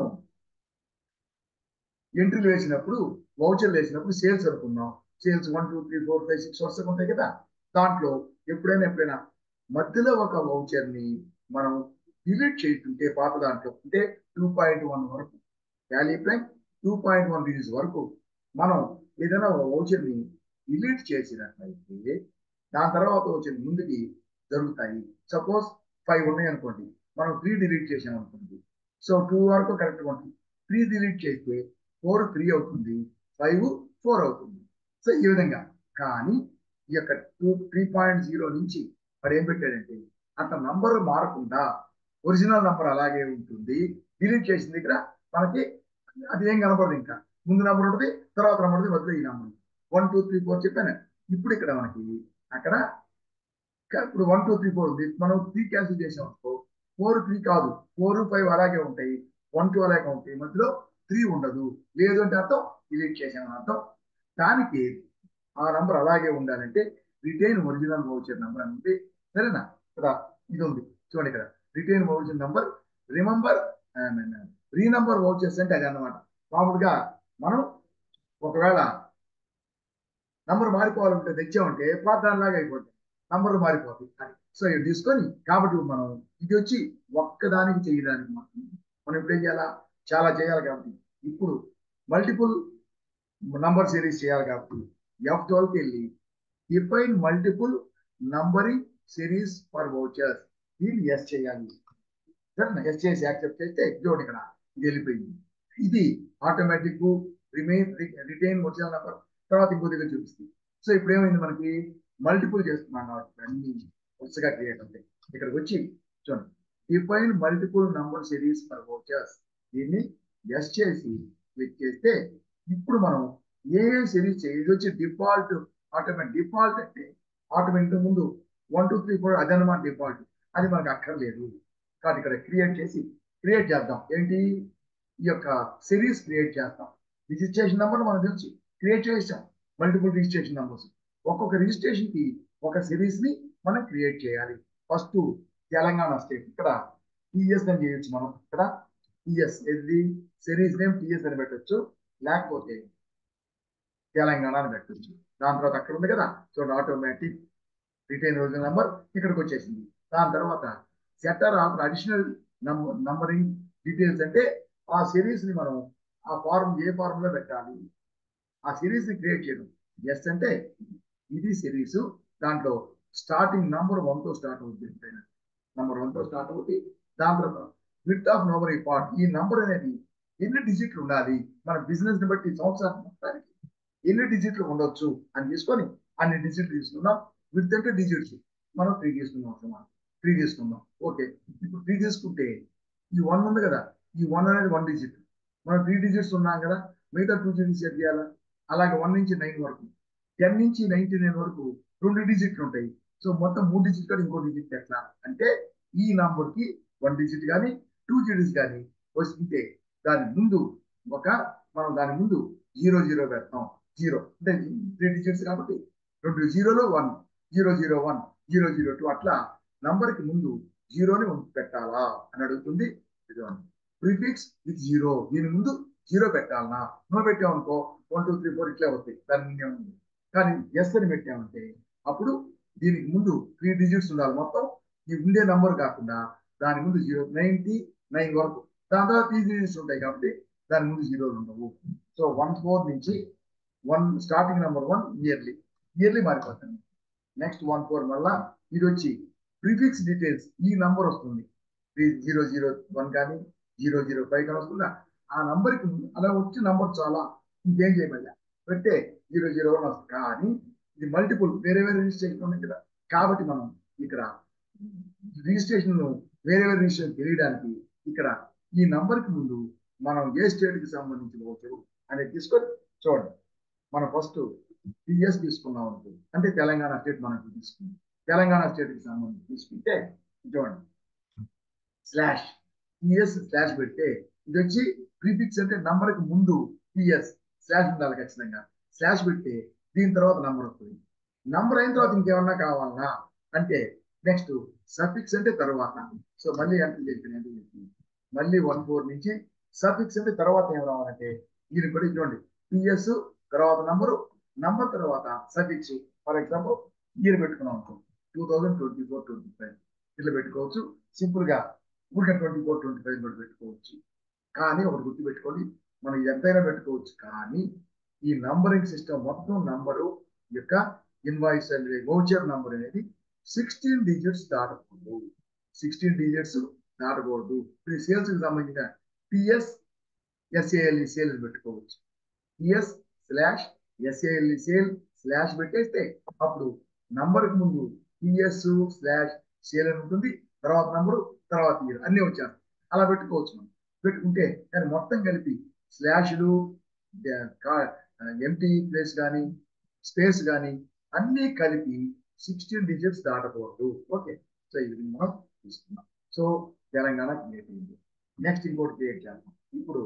ఎంట్రీలు వేసినప్పుడు వౌచర్లు వేసినప్పుడు సేల్స్ అనుకున్నాం sales one two three four five six వరుసగా ఉంటాయి కదా దాంట్లో ఎప్పుడైనా ఎప్పుడైనా మధ్యలో ఒక వౌచర్ ని మనం డిలీట్ చేస్తుంటే పాత దాంట్లో అంటే టూ పాయింట్ వన్ వరకు value prime two point one release వరకు మనం ఏదైనా వౌచర్ ని డిలీట్ చేసినట్లయితే దాని తర్వాత వచ్చిన ముందుకి జరుగుతాయి సపోజ్ ఫైవ్ ఉన్నాయి అనుకోండి మనం త్రీ డిలీట్ చేసాం అనుకోండి సో టూ వరకు కరెక్ట్గా ఉంటుంది త్రీ డిలీట్ చేస్తే ఫోర్ త్రీ అవుతుంది ఫైవ్ ఫోర్ అవుతుంది సో ఈ విధంగా కానీ ఈ యొక్క టూ త్రీ పాయింట్ జీరో నుంచి మరి ఏం పెట్టాడంటే అట్లా నంబర్ మారకుండా ఒరిజినల్ నంబర్ అలాగే ఉంటుంది డిలీట్ చేసిన దగ్గర మనకి అది ఏం కనపడదు ఇంకా ముందు నంబర్ ఉంటుంది తర్వాత నంబర్ ఉంటుంది మధ్యలో ఈ number one two three four చెప్పాను ఇప్పుడు ఇక్కడ మనకి అక్కడ ఇప్పుడు వన్ టూ త్రీ ఫోర్ ఉంది మనం త్రీ క్యాన్సిల్ చేసాం అనుకో ఫోర్ త్రీ కాదు ఫోర్ ఫైవ్ అలాగే ఉంటాయి వన్ టూ అలాగే ఉంటాయి మధ్యలో త్రీ ఉండదు లేదు అంటే అర్థం డిలీట్ చేసామని అర్థం దానికి ఆ నంబర్ అలాగే ఉండాలంటే రిటైన్ ఒరిజినల్ వౌచర్ నంబర్ అని ఉంది సరేనా ఇక్కడ ఇది ఉంది చూడండి ఇక్కడ retain voucher number remember renumber vouchers అంటే అది అన్నమాట మామూలుగా మనం ఒకవేళ నంబర్ మారిపోవాలంటే తెచ్చామంటే పాతాన్లాగా అయిపోతుంది నంబర్లు మారిపోతాయి అని సో ఇది తీసుకొని కాబట్టి మనం ఇది వచ్చి ఒక్కదానికి చేయడానికి మాత్రం మనం ఇప్పుడు ఏం చేయాలా చాలా చేయాలి కాబట్టి ఇప్పుడు మల్టిపుల్ నంబర్ సిరీస్ చేయాలి కాబట్టి ఎఫ్ ట్వెల్వ్కి వెళ్ళి define multiple numbering series for vouchers దీన్ని ఎస్ చేయాలి సరేనా ఎస్ చేసి యాక్సెప్ట్ చేస్తే చూడండి ఇక్కడ ఇది వెళ్ళిపోయింది ఇది automatic remain retain original number తర్వాత ఇంకో దగ్గర చూపిస్తుంది సో ఇప్పుడు ఏమైంది మనకి మల్టిపుల్ చేస్తున్నాం కాబట్టి అన్ని వరుసగా క్రియేట్ అవుతాయి ఇక్కడికి వచ్చి చూడండి define multiple number series for vouchers దీన్ని ఎస్ చేసి క్లిక్ చేస్తే ఇప్పుడు మనం ఏ ఏ సిరీస్ ఇది వచ్చి డిఫాల్ట్ ఆటోమేటిక్ డిఫాల్ట్ అంటే ఆటోమేటిక్ ముందు వన్ టూ త్రీ ఫోర్ అదనమాట డిఫాల్ట్ అది మనకు అక్కర్లేదు కాబట్టి ఇక్కడ క్రియేట్ చేసి క్రియేట్ చేద్దాం ఏంటి ఈ యొక్క సిరీస్ క్రియేట్ చేస్తాం రిజిస్ట్రేషన్ నెంబర్ మనం తెలుసు క్రియేట్ చేసాం మల్టిపుల్ రిజిస్ట్రేషన్ నెంబర్స్ ఒక్కొక్క రిజిస్ట్రేషన్ కి ఒక సిరీస్ ని మనం క్రియేట్ చేయాలి ఫస్ట్ తెలంగాణ స్టేట్ ఇక్కడ టిఎస్ అని చేయొచ్చు మనం ఇక్కడ టిఎస్ ఇది సిరీస్ నేమ్ టిఎస్ అని పెట్టచ్చు లేకపోతే తెలంగాణ అని పెట్టచ్చు దాని తర్వాత అక్కడ ఉంది కదా చూడండి ఆటోమేటిక్ రిటైన్ రోజు నెంబర్ ఇక్కడికి వచ్చేసింది దాని తర్వాత setter of additional number numbering details అంటే ఆ సిరీస్ ని మనం ఆ ఫార్మ్ ఏ ఫార్మ్ లో పెట్టాలి ఆ సిరీస్ ని క్రియేట్ చేయడం ఎస్ అంటే ఇది సిరీస్ దాంట్లో స్టార్టింగ్ నంబర్ వన్ తో స్టార్ట్ అవుతుంది నంబర్ వన్ తో స్టార్ట్ అవుతుంది దాని తర్వాత విత్ ఆఫ్ నంబర్ ఈ పార్ట్ ఈ నంబర్ అనేది ఎన్ని డిజిట్లు ఉండాలి మన బిజినెస్ ని బట్టి సంవత్సరానికి మొత్తానికి ఎన్ని డిజిట్లు ఉండొచ్చు అని తీసుకొని అన్ని డిజిట్లు తీసుకున్నాం విత్ అంటే డిజిట్స్ మనం త్రీ తీసుకున్నాం అసలు త్రీ తీసుకుందాం ఓకే ఇప్పుడు త్రీ తీసుకుంటే ఈ వన్ ఉంది కదా ఈ వన్ అనేది వన్ డిజిట్ మనం త్రీ డిజిట్స్ ఉన్నాం కదా మిగతా టూ డిజిట్స్ సెట్ చేయాలా అలాగే వన్ నుంచి నైన్ వరకు టెన్ నుంచి నైన్టీ నైన్ వరకు రెండు డిజిట్లు ఉంటాయి సో మొత్తం మూడు డిజిట్ కానీ ఇంకో డిజిట్ ఎట్లా అంటే ఈ నంబర్ కి వన్ డిజిట్ కానీ టూ డిజిట్స్ కానీ వస్తుంటే దాని ముందు ఒక మనం దాని ముందు జీరో జీరో పెడతాం జీరో అంటే త్రీ డిజిట్స్ కాబట్టి రెండు జీరోలో one zero zero one zero zero two అట్లా నంబర్ కి ముందు జీరోని పెట్టాలా అని అడుగుతుంది ప్రిఫిక్స్ విత్ జీరో దీని ముందు జీరో పెట్టాలనా నువ్వు పెట్టామనుకో వన్ టూ త్రీ ఫోర్ ఇట్లా వస్తాయి దాని ముందే ఉంది కానీ ఎస్ అని పెట్టామంటే అప్పుడు దీనికి ముందు త్రీ డిజిట్స్ ఉండాలి మొత్తం ఈ ఉండే నంబర్ కాకుండా దాని ముందు జీరో నైన్టీ నైన్ వరకు దాని తర్వాత త్రీ డిజిట్స్ ఉంటాయి కాబట్టి దాని ముందు జీరోలు ఉండవు సో వన్ ఫోర్ నుంచి one starting number one yearly yearly మారిపోతుంది నెక్స్ట్ వన్ ఫోర్ మళ్ళా ఇది వచ్చి ప్రిఫిక్స్ డీటెయిల్స్ ఈ నంబర్ వస్తుంది జీరో జీరో వన్ కానీ జీరో జీరో ఫైవ్ కానీ వస్తుందా ఆ నంబర్కి అలా వచ్చి నంబర్ చాలా ఇంకేం చేయమల్లా పెడితే జీరో జీరో వన్ వస్తుంది కానీ ఇది మల్టిపుల్ వేరే వేరే రిజిస్ట్రేషన్ ఉన్నాయి కదా కాబట్టి మనం ఇక్కడ రిజిస్ట్రేషన్ వేరే వేరే రిజిస్ట్రేషన్ తెలియడానికి ఇక్కడ ఈ నంబర్కి ముందు మనం ఏ స్టేట్ కి సంబంధించిన ఓటరు అనేది తీసుకొని చూడండి మనం ఫస్ట్ టిఎస్ తీసుకున్నాం అనుకో అంటే తెలంగాణ స్టేట్ మనకు తీసుకుంది తెలంగాణ స్టేట్ కి సంబంధించి తీసుకుంటే చూడండి స్లాష్ టిఎస్ స్లాష్ పెడితే ఇది వచ్చి ప్రీఫిక్స్ అంటే నంబర్ కి ముందు టిఎస్ స్లాష్ ఉండాలి ఖచ్చితంగా స్లాష్ పెడితే దీని తర్వాత నంబర్ వస్తుంది నంబర్ అయిన తర్వాత ఇంకేమన్నా కావాలన్నా అంటే నెక్స్ట్ సఫిక్స్ అంటే తర్వాత సో మళ్ళీ ఎంత చెప్పినది మళ్ళీ వన్ ఫోర్ నుంచి సఫిక్స్ అంటే తర్వాత ఏం రావాలంటే దీని కూడా చూడండి టిఎస్ తర్వాత నంబరు నంబర్ తర్వాత సఫిక్స్ ఫర్ ఎగ్జాంపుల్ ఇయర్ పెట్టుకున్నాం అనుకో two thousand twenty four twenty five ఇట్లా పెట్టుకోవచ్చు సింపుల్ గా ఊరికే ట్వంటీ ఫోర్ ట్వంటీ ఫైవ్ కూడా పెట్టుకోవచ్చు కానీ ఒకటి గుర్తు పెట్టుకోండి మనం ఎంతైనా పెట్టుకోవచ్చు కానీ ఈ నంబరింగ్ సిస్టమ్ మొత్తం నంబరు యొక్క ఇన్వాయిస్ అనేది వౌచర్ నంబర్ అనేది సిక్స్టీన్ డిజిట్స్ దాటకూడదు సిక్స్టీన్ డిజిట్స్ దాటకూడదు ఇది సేల్స్ కి సంబంధించిన టిఎస్ ఎస్ఏఎల్ఈ సేల్ పెట్టుకోవచ్చు TS slash S A L E sale slash పెట్టేస్తే అప్పుడు నంబర్ కి ముందు టిఎస్ స్లాష్ సేల్ అని ఉంటుంది తర్వాత నంబరు తర్వాత ఇయర్ అన్ని వచ్చారు అలా పెట్టుకోవచ్చు మనం పెట్టుకుంటే కానీ మొత్తం కలిపి స్లాష్లు ఎంటీ ప్లేస్ కానీ స్పేస్ కానీ అన్ని కలిపి సిక్స్టీన్ డిజిట్స్ దాటకూడదు ఓకే సో ఇది మనం తీసుకున్నాం సో తెలంగాణ క్రియేట్ అయింది నెక్స్ట్ ఇంకోటి క్రియేట్ చేద్దాం ఇప్పుడు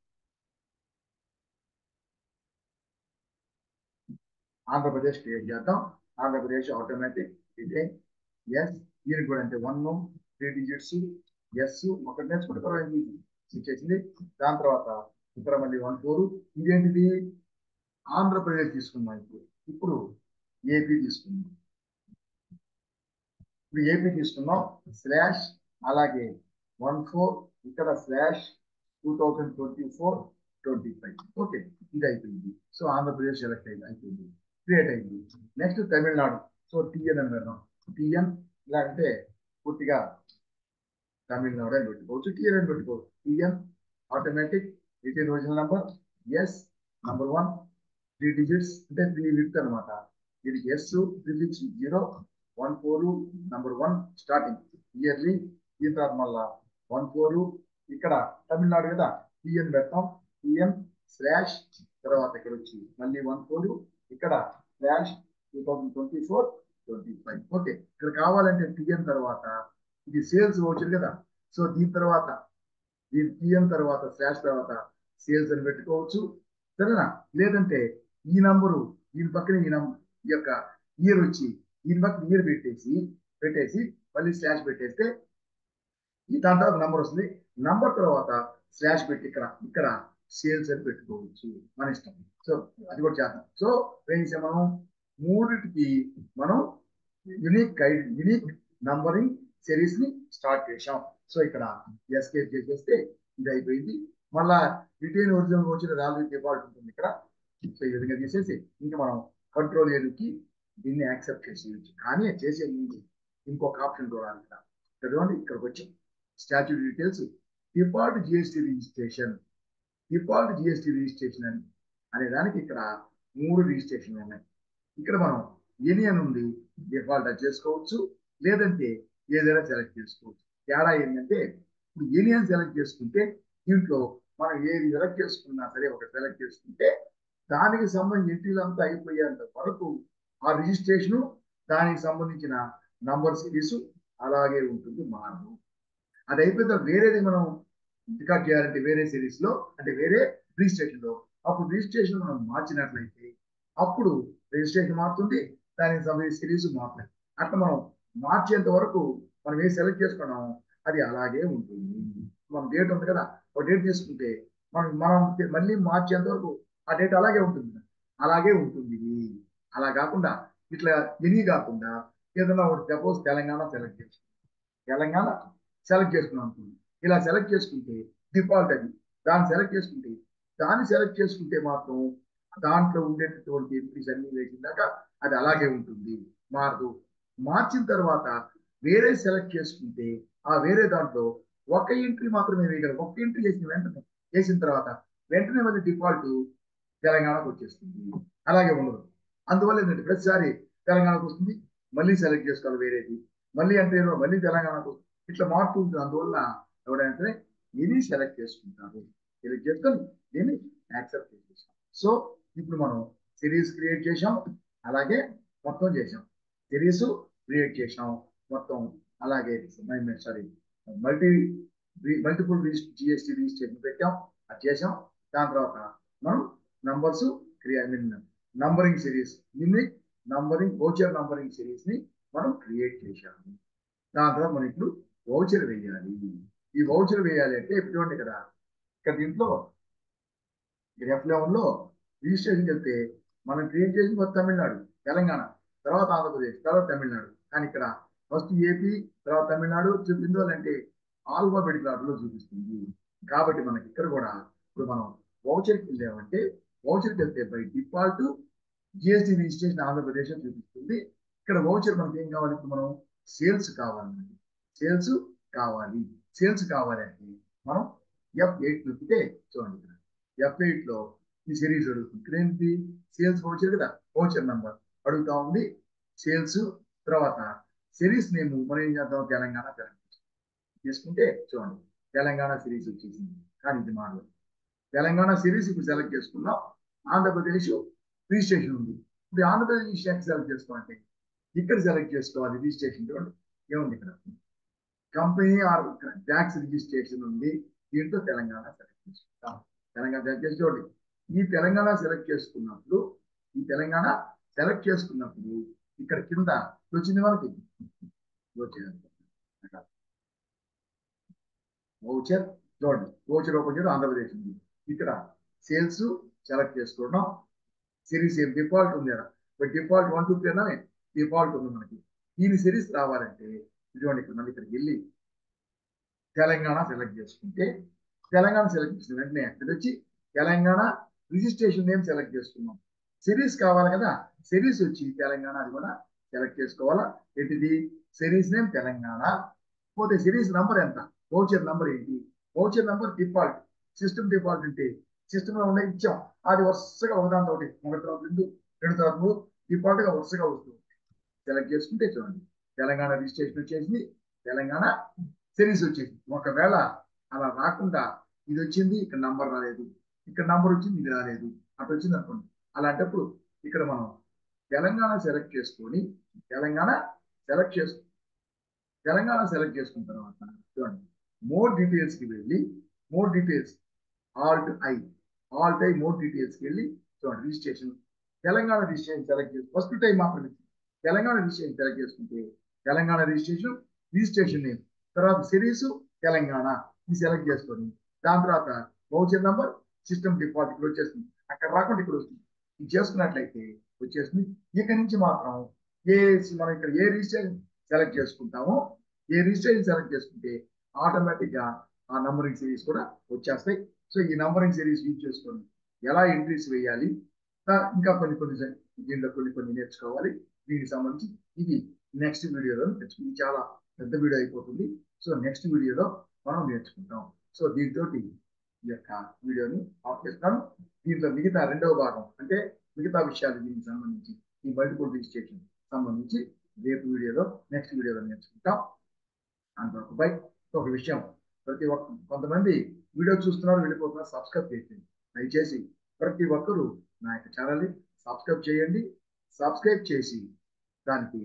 ఆంధ్రప్రదేశ్ క్రియేట్ చేద్దాం ఆంధ్రప్రదేశ్ ఆటోమేటిక్ ఇదే ఎస్ దీనికి కూడా అంటే వన్ త్రీ డిజిట్స్ ఎస్ ఒకటి నేర్చుకుంటే ఇచ్చేసింది దాని తర్వాత ఇక్కడ మళ్ళీ వన్ ఫోర్ ఇదేంటిది ఆంధ్రప్రదేశ్ తీసుకున్నాం ఇప్పుడు ఇప్పుడు ఏపీ తీసుకున్నాం ఇప్పుడు ఏపీ తీసుకున్నాం స్లాష్ అలాగే వన్ ఫోర్ ఇక్కడ slash two thousand twenty four twenty five okay ఇది అయిపోయింది సో ఆంధ్రప్రదేశ్ సెలెక్ట్ అయింది అయిపోయింది క్రియేట్ అయింది నెక్స్ట్ తమిళనాడు సో టిఎన్ అని పెడదాం టిఎన్ లేకపోతే పూర్తిగా తమిళనాడు అని పెట్టుకోవచ్చు టిఎన్ అని పెట్టుకోవచ్చు TN automatic return original number yes number one three digits అంటే త్రీ విత్ అనమాట ఇది yes prefix zero one four number one starting yearly దీని తర్వాత మళ్ళా వన్ ఫోర్ ఇక్కడ తమిళనాడు కదా టిఎన్ పెడతాం టిఎన్ స్లాష్ తర్వాత ఇక్కడ వచ్చి మళ్ళీ వన్ ఫోర్ ఇక్కడ slash two thousand twenty four twenty five okay ఇక్కడ కావాలంటే టిఎన్ తర్వాత ఇది సేల్స్ వచ్చారు కదా సో దీని తర్వాత దీని టిఎన్ తర్వాత స్లాష్ తర్వాత సేల్స్ అని పెట్టుకోవచ్చు సరేనా లేదంటే ఈ నంబరు దీని పక్కన ఈ నంబర్ ఈ యొక్క ఇయర్ వచ్చి దీని పక్కన ఇయర్ పెట్టేసి పెట్టేసి మళ్ళీ స్లాష్ పెట్టేస్తే ఈ దాని తర్వాత నంబర్ వస్తుంది నంబర్ తర్వాత స్లాష్ పెట్టి ఇక్కడ ఇక్కడ సేల్స్ అని పెట్టుకోవచ్చు మన ఇష్టం సో అది కూడా చేద్దాం సో ఏం చేసాం మనం మూడిటికి మనం unique guide unique numbering series ని స్టార్ట్ చేసాం సో ఇక్కడ ఎస్కేప్ చేసేస్తే ఇది అయిపోయింది మళ్ళా రిటైన్ ఒరిజినల్ వచ్చిన వాల్యూ డిఫాల్ట్ ఉంటుంది ఇక్కడ సో ఈ విధంగా తీసేసి ఇంకా మనం కంట్రోల్ ఏరికి దీన్ని యాక్సెప్ట్ చేసేయచ్చు కానీ చేసే ముందు ఇంకొక ఆప్షన్ చూడాలి ఇక్కడ ఇక్కడ చూడండి ఇక్కడికి వచ్చి statutory details default GST registration default GST registration అని అనే దానికి ఇక్కడ మూడు రిజిస్ట్రేషన్ ఉన్నాయి ఇక్కడ మనం ఎనీ అని ఉంది డిఫాల్ట్ అది చేసుకోవచ్చు లేదంటే ఏదైనా సెలెక్ట్ చేసుకోవచ్చు తేడా ఏంటంటే ఇప్పుడు ఎనీ అని సెలెక్ట్ చేసుకుంటే దీంట్లో మనం ఏది సెలెక్ట్ చేసుకున్నా సరే ఒకటి సెలెక్ట్ చేసుకుంటే దానికి సంబంధించిన ఎంట్రీలు అంతా అయిపోయేంత వరకు ఆ రిజిస్ట్రేషను దానికి సంబంధించిన నంబర్ సిరీస్ అలాగే ఉంటుంది మారదు అది అయిపోయిన తర్వాత వేరేది మనం రికార్డ్ చేయాలంటే వేరే సిరీస్ లో అంటే వేరే రిజిస్ట్రేషన్ లో అప్పుడు రిజిస్ట్రేషన్ మనం మార్చినట్లయితే అప్పుడు రిజిస్ట్రేషన్ మారుతుంది దానికి సంబంధించిన సిరీస్ మారుతుంది అట్లా మనం మార్చేంత వరకు మనం ఏ సెలెక్ట్ చేసుకున్నామో అది అలాగే ఉంటుంది మనం డేట్ ఉంది కదా ఒక డేట్ తీసుకుంటే మనం మనం మళ్ళీ మార్చేంత వరకు ఆ డేట్ అలాగే ఉంటుంది అలాగే ఉంటుంది ఇది అలా కాకుండా ఇట్లా ఎనీ కాకుండా ఏదైనా ఒకటి సపోజ్ తెలంగాణ సెలెక్ట్ చేసుకుంటాం తెలంగాణ సెలెక్ట్ చేసుకున్నాం అనుకోండి ఇలా సెలెక్ట్ చేసుకుంటే డిఫాల్ట్ అది దాన్ని సెలెక్ట్ చేసుకుంటే దాన్ని సెలెక్ట్ చేసుకుంటే మాత్రం దాంట్లో ఉండేటటువంటి ఎంట్రీస్ అన్ని వేసిందాక అది అలాగే ఉంటుంది మారదు మార్చిన తర్వాత వేరే సెలెక్ట్ చేసుకుంటే ఆ వేరే దాంట్లో ఒక ఎంట్రీ మాత్రమే వేయగలం ఒక ఎంట్రీ చేసిన వెంటనే చేసిన తర్వాత వెంటనే మళ్ళీ డిఫాల్ట్ తెలంగాణకు వచ్చేస్తుంది అలాగే ఉండదు అందువల్ల ఏంటంటే ప్రతిసారి తెలంగాణకు వస్తుంది మళ్ళీ సెలెక్ట్ చేసుకోవాలి వేరేది మళ్ళీ అంటే ఏదో మళ్ళీ తెలంగాణకు ఇట్లా మారుతూ ఉంటుంది అందువల్ల ఎవడంటే ఇది సెలెక్ట్ చేసుకుంటారు సెలెక్ట్ చేసుకొని దీన్ని యాక్సెప్ట్ చేసేసాం సో ఇప్పుడు మనం సిరీస్ క్రియేట్ చేసాం అలాగే మొత్తం చేసాం సిరీస్ క్రియేట్ చేసాం మొత్తం అలాగే sorry multi multiple GST registration పెట్టాం అది చేసాం దాని తర్వాత మనం నంబర్స్ క్రియా ఐ మీన్ నంబరింగ్ సిరీస్ దీన్ని నంబరింగ్ ఓచర్ నంబరింగ్ సిరీస్ ని మనం క్రియేట్ చేశాము దాని తర్వాత మనం ఇప్పుడు వౌచర్ వేయాలి ఈ వౌచర్ వేయాలి అంటే ఇప్పుడు చూడండి కదా ఇక్కడ దీంట్లో ఎఫ్ లెవెన్ లో రిజిస్ట్రేషన్ వెళ్తే మనం క్రియేట్ చేసింది ఫస్ట్ తమిళనాడు తెలంగాణ తర్వాత ఆంధ్రప్రదేశ్ తర్వాత తమిళనాడు కానీ ఇక్కడ ఫస్ట్ ఏపీ తర్వాత తమిళనాడు చూపిందో అంటే ఆల్ఫాబెటిక్ ఆర్డర్ లో చూపిస్తుంది కాబట్టి మనకి ఇక్కడ కూడా ఇప్పుడు మనం వౌచర్కి వెళ్ళామంటే వౌచర్కి వెళ్తే by default GST registration Andhra Pradesh అని చూపిస్తుంది ఇక్కడ వౌచర్ మనకి ఏం కావాలి ఇప్పుడు మనం సేల్స్ కావాలండి సేల్స్ కావాలి సేల్స్ కావాలంటే మనం ఎఫ్ ఎయిట్ నొక్కితే చూడండి ఇక్కడ ఎఫ్ ఎయిట్ లో ఈ సిరీస్ అడుగుతుంది ఇక్కడ ఏంటి సేల్స్ వౌచర్ కదా వౌచర్ నంబర్ అడుగుతా ఉంది సేల్స్ తర్వాత సిరీస్ నేమ్ మనం ఏం చేద్దాం తెలంగాణ తెలంగాణ తీసుకుంటే చూడండి తెలంగాణ సిరీస్ వచ్చేసింది కానీ ఇది మారలేదు తెలంగాణ సిరీస్ ఇప్పుడు సెలెక్ట్ చేసుకున్నాం ఆంధ్రప్రదేశ్ రిజిస్ట్రేషన్ ఉంది ఇప్పుడు ఆంధ్రప్రదేశ్ రిజిస్ట్రేషన్ సెలెక్ట్ చేసుకోవాలంటే ఇక్కడ సెలెక్ట్ చేసుకోవాలి రిజిస్ట్రేషన్ చూడండి ఏముంది ఇక్కడ కంపెనీ ఆర్ ట్యాక్స్ రిజిస్ట్రేషన్ ఉంది దీంట్లో తెలంగాణ సెలెక్ట్ చేసుకుంటాం తెలంగాణ సెలెక్ట్ చేసి చూడండి ఈ తెలంగాణ సెలెక్ట్ చేసుకున్నప్పుడు ఈ తెలంగాణ సెలెక్ట్ చేసుకున్నప్పుడు ఇక్కడ కింద వచ్చింది మనకి వౌచర్ చూడండి వౌచర్ ఓపెన్ చేయడం ఆంధ్రప్రదేశ్ ఉంది ఇక్కడ సేల్స్ సెలెక్ట్ చేసుకోవడం సిరీస్ ఏం డిఫాల్ట్ ఉంది కదా but default one two three అనే డిఫాల్ట్ ఉంది మనకి దీని సిరీస్ రావాలంటే ఇటువంటి ఇక్కడ మళ్ళీ ఇక్కడికి వెళ్ళి తెలంగాణ సెలెక్ట్ చేసుకుంటే తెలంగాణ సెలెక్ట్ చేసిన వెంటనే అక్కడ వచ్చి తెలంగాణ రిజిస్ట్రేషన్ నేమ్ సెలెక్ట్ చేసుకున్నాం సిరీస్ కావాలి కదా సిరీస్ వచ్చి తెలంగాణ అది కూడా సెలెక్ట్ చేసుకోవాలా ఏంటిది సిరీస్ నేమ్ తెలంగాణ పోతే సిరీస్ నంబర్ ఎంత వౌచర్ నంబర్ ఏంటి voucher number default system default అంటే సిస్టమ్ లో ఉన్న ఇచ్చాం అది వరుసగా ఒకదాని తోటి ఒకటి తర్వాత రెండు రెండు తర్వాత మూడు డిఫాల్ట్ గా వరుసగా వస్తుంది సెలెక్ట్ చేసుకుంటే చూడండి తెలంగాణ రిజిస్ట్రేషన్ వచ్చేసింది తెలంగాణ సిరీస్ వచ్చేసింది ఒకవేళ అలా రాకుండా ఇది వచ్చింది ఇక్కడ నంబర్ రాలేదు ఇక్కడ నంబర్ వచ్చింది ఇది రాలేదు అటు వచ్చింది అనుకోండి అలాంటప్పుడు ఇక్కడ మనం తెలంగాణ సెలెక్ట్ చేసుకొని తెలంగాణ సెలెక్ట్ చేసుకు తెలంగాణ సెలెక్ట్ చేసుకున్న తర్వాత చూడండి మోర్ డీటెయిల్స్ కి వెళ్ళి more details alt I alt I more details కి వెళ్ళి చూడండి రిజిస్ట్రేషన్ తెలంగాణ రిజిస్ట్రేషన్ సెలెక్ట్ చేసి ఫస్ట్ టైం మాత్రమే తెలంగాణ రిజిస్ట్రేషన్ సెలెక్ట్ చేసుకుంటే తెలంగాణ రిజిస్ట్రేషన్ రిజిస్ట్రేషన్ నేమ్ తర్వాత సిరీస్ తెలంగాణ ఇది సెలెక్ట్ చేసుకొని దాని తర్వాత వౌచర్ నంబర్ సిస్టమ్ డిపాజిట్ ఇక్కడ వచ్చేస్తుంది అక్కడ రాకుండా ఇక్కడ వస్తుంది ఇది చేసుకున్నట్లయితే వచ్చేస్తుంది ఇక నుంచి మాత్రం ఏ మనం ఇక్కడ ఏ రిజిస్ట్రేషన్ సెలెక్ట్ చేసుకుంటామో ఏ రిజిస్ట్రేషన్ సెలెక్ట్ చేసుకుంటే ఆటోమేటిక్ గా ఆ నంబరింగ్ సిరీస్ కూడా వచ్చేస్తాయి సో ఈ నంబరింగ్ సిరీస్ యూజ్ చేసుకొని ఎలా ఎంట్రీస్ వేయాలి ఇంకా కొన్ని కొన్ని దీంట్లో కొన్ని కొన్ని నేర్చుకోవాలి దీనికి సంబంధించి ఇది నెక్స్ట్ వీడియోలో నేర్చుకుంది చాలా పెద్ద వీడియో అయిపోతుంది సో నెక్స్ట్ వీడియోలో మనం నేర్చుకుంటాం సో దీంతో ఈ యొక్క వీడియోని ఆఫ్ చేస్తున్నాను దీంట్లో మిగతా రెండవ భాగం అంటే మిగతా విషయాలు దీనికి సంబంధించి ఈ మల్టిపుల్ రిజిస్ట్రేషన్ సంబంధించి రేపు వీడియోలో నెక్స్ట్ వీడియోలో నేర్చుకుంటాం అంతవరకు బై ఒక విషయం ప్రతి ఒక్క కొంతమంది వీడియో చూస్తున్నారు వెళ్ళిపోతున్నారు సబ్స్క్రైబ్ చేయండి దయచేసి ప్రతి ఒక్కరూ నా యొక్క ఛానల్ని సబ్స్క్రైబ్ చేయండి సబ్స్క్రైబ్ చేసి దానికి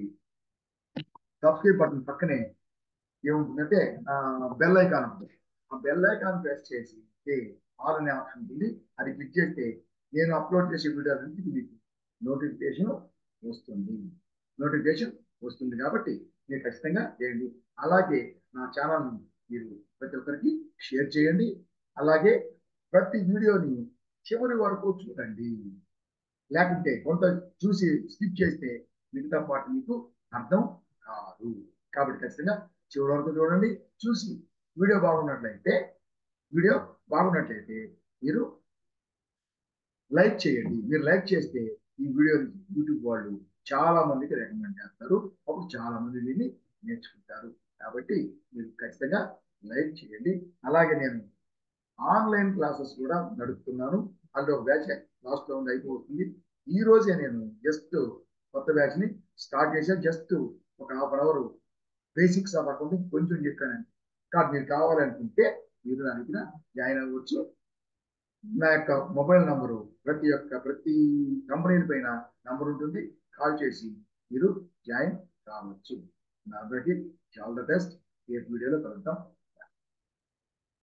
సబ్స్క్రైబ్ బటన్ పక్కనే ఏముంటుందంటే బెల్ ఐకాన్ ఉంటుంది ఆ బెల్ ఐకాన్ ప్రెస్ చేసి ఆల్ అనే ఆప్షన్ ఉంటుంది అది క్లిక్ చేస్తే నేను అప్లోడ్ చేసే వీడియోలన్నింటికి మీకు నోటిఫికేషన్ వస్తుంది నోటిఫికేషన్ వస్తుంది కాబట్టి మీరు ఖచ్చితంగా చేయండి అలాగే నా ఛానల్ని మీరు ప్రతి ఒక్కరికి షేర్ చేయండి అలాగే ప్రతి వీడియోని చివరి వరకు చూడండి లేకుంటే కొంత చూసి స్కిప్ చేస్తే మిగతా పాట మీకు అర్థం కాదు కాబట్టి ఖచ్చితంగా చివరి వరకు చూడండి చూసి వీడియో బాగున్నట్లయితే వీడియో బాగున్నట్లయితే మీరు లైక్ చేయండి మీరు లైక్ చేస్తే ఈ వీడియోని యూట్యూబ్ వాళ్ళు చాలా మందికి రికమెండ్ చేస్తారు అప్పుడు చాలా మంది దీన్ని నేర్చుకుంటారు కాబట్టి మీరు ఖచ్చితంగా లైక్ చేయండి అలాగే నేను ఆన్లైన్ క్లాసెస్ కూడా నడుపుతున్నాను అందులో ఒక బ్యాచ్ లాస్ట్ లో ఉంది అయిపోతుంది ఈ రోజే నేను జస్ట్ కొత్త బ్యాచ్ ని స్టార్ట్ చేశాను జస్ట్ ఒక half an hour basics of accounting కొంచెం చెప్పాను కాదు మీరు కావాలనుకుంటే మీరు దానికి జాయిన్ అవ్వచ్చు నా యొక్క మొబైల్ నంబరు ప్రతి ఒక్క ప్రతి కంపెనీల పైన నంబర్ ఉంటుంది కాల్ చేసి మీరు జాయిన్ కావచ్చు నా అందరికీ చాలా ద బెస్ట్ ఏ వీడియోలో కలుద్దాం